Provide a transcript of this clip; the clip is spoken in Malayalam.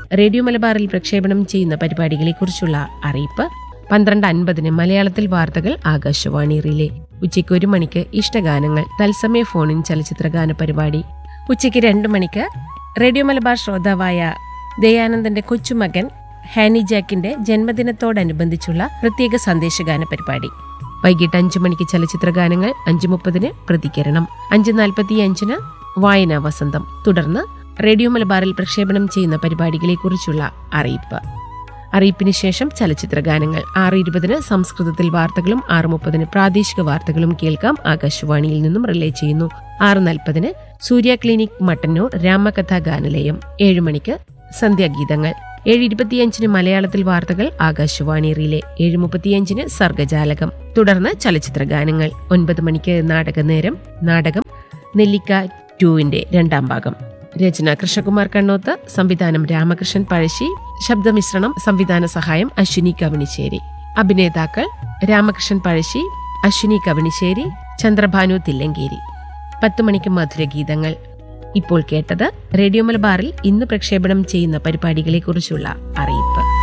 റേഡിയോ മലബാറിൽ പ്രക്ഷേപണം ചെയ്യുന്ന പരിപാടികളെക്കുറിച്ചുള്ള അറിയിപ്പ് പന്ത്രണ്ട് അൻപതിന് മലയാളത്തിൽ വാർത്തകൾ ആകാശവാണി റിലേ ഉച്ചയ്ക്ക് ഒരു മണിക്ക് ഇഷ്ടഗാനങ്ങൾ തത്സമയ ഫോണിൻ ചലച്ചിത്രഗാന പരിപാടി ഉച്ചയ്ക്ക് രണ്ട് മണിക്ക് റേഡിയോ മലബാർ ശ്രോതാവായ ദയാനന്ദന്റെ കൊച്ചുമകൻ ഹാനി ജാക്കിന്റെ ജന്മദിനത്തോടനുബന്ധിച്ചുള്ള പ്രത്യേക സന്ദേശഗാന പരിപാടി വൈകിട്ട് അഞ്ചു മണിക്ക് ചലച്ചിത്രഗാനങ്ങൾ അഞ്ചു മുപ്പതിന് പ്രതികരണം അഞ്ച് നാൽപ്പത്തി അഞ്ചിന് വായനാ വസന്തം തുടർന്ന് റേഡിയോ മലബാറിൽ പ്രക്ഷേപണം ചെയ്യുന്ന പരിപാടികളെക്കുറിച്ചുള്ള അറിയിപ്പ് അറിയിപ്പിന് ശേഷം ചലച്ചിത്രഗാനങ്ങൾ ആറ് ഇരുപതിന് സംസ്കൃതത്തിൽ വാർത്തകളും ആറ് മുപ്പതിന് പ്രാദേശിക വാർത്തകളും കേൾക്കാം ആകാശവാണിയിൽ നിന്നും റിലേ ചെയ്യുന്നു ആറ് നാൽപ്പതിന് സൂര്യ ക്ലിനിക് മട്ടന്നൂർ രാമകഥാ ഗാനലയം ഏഴ് മണിക്ക് സന്ധ്യാഗീതങ്ങൾ ഏഴ് ഇരുപത്തിയഞ്ചിന് മലയാളത്തിൽ വാർത്തകൾ ആകാശവാണി റിലേ ഏഴ് മുപ്പത്തിയഞ്ചിന് സർഗജാലകം തുടർന്ന് ചലച്ചിത്ര ഗാനങ്ങൾ ഒൻപത് മണിക്ക് നാടകനേരം നാടകം നെല്ലിക്ക ടൂവിന്റെ രണ്ടാം ഭാഗം രചന കൃഷ്ണകുമാർ കണ്ണോത്ത് സംവിധാനം രാമകൃഷ്ണൻ പഴശ്ശി ശബ്ദമിശ്രണം സംവിധാന സഹായം അശ്വിനി കവണിശ്ശേരി അഭിനേതാക്കൾ രാമകൃഷ്ണൻ പഴശ്ശി അശ്വിനി കവണിശ്ശേരി ചന്ദ്രഭാനു തില്ലങ്കേരി പത്ത് മണിക്ക് മധുരഗീതങ്ങൾ ഇപ്പോൾ കേട്ടത് റേഡിയോ മലബാറിൽ ഇന്ന് പ്രക്ഷേപണം ചെയ്യുന്ന പരിപാടികളെക്കുറിച്ചുള്ള അറിയിപ്പ്